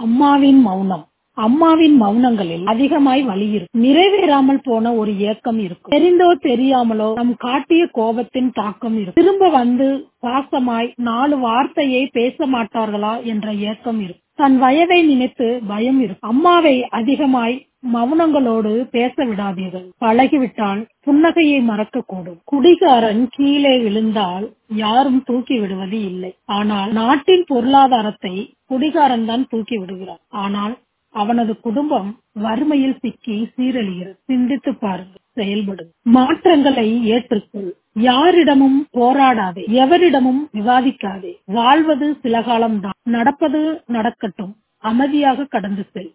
அம்மாவின் மௌனம் அம்மாவின் மௌனங்களில் அதிகமாய் வலி இருக்கும் நிறைவேறாமல் போன ஒரு ஏக்கம் இருக்கும் தெரிந்தோ தெரியாமலோ நம் காட்டிய கோபத்தின் தாக்கம் இருக்கும் திரும்ப வந்து பாசமாய் நாலு வார்த்தையை பேச மாட்டார்களா என்ற ஏக்கம் இருக்கும் தன் வயதை நினைத்து பயம் இருக்கும் அம்மாவை அதிகமாய் மௌனங்களோடு பேச விடாதீர்கள் பழகிவிட்டால் புன்னகையை மறக்கக்கூடும் குடிகாரன் கீழே விழுந்தால் யாரும் தூக்கி விடுவது இல்லை ஆனால் நாட்டின் பொருளாதாரத்தை குடிகாரன் தான் தூக்கி விடுகிறார் ஆனால் அவனது குடும்பம் வறுமையில் சிக்கி சீரழிகிறது சிந்தித்து பாருங்கள் செயல்படும் மாற்றங்களை ஏற்றுக்கொள் யாரிடமும் போராடாதே எவரிடமும் விவாதிக்காதே வாழ்வது சில காலம்தான் நடப்பது நடக்கட்டும் அமைதியாக கடந்து செல்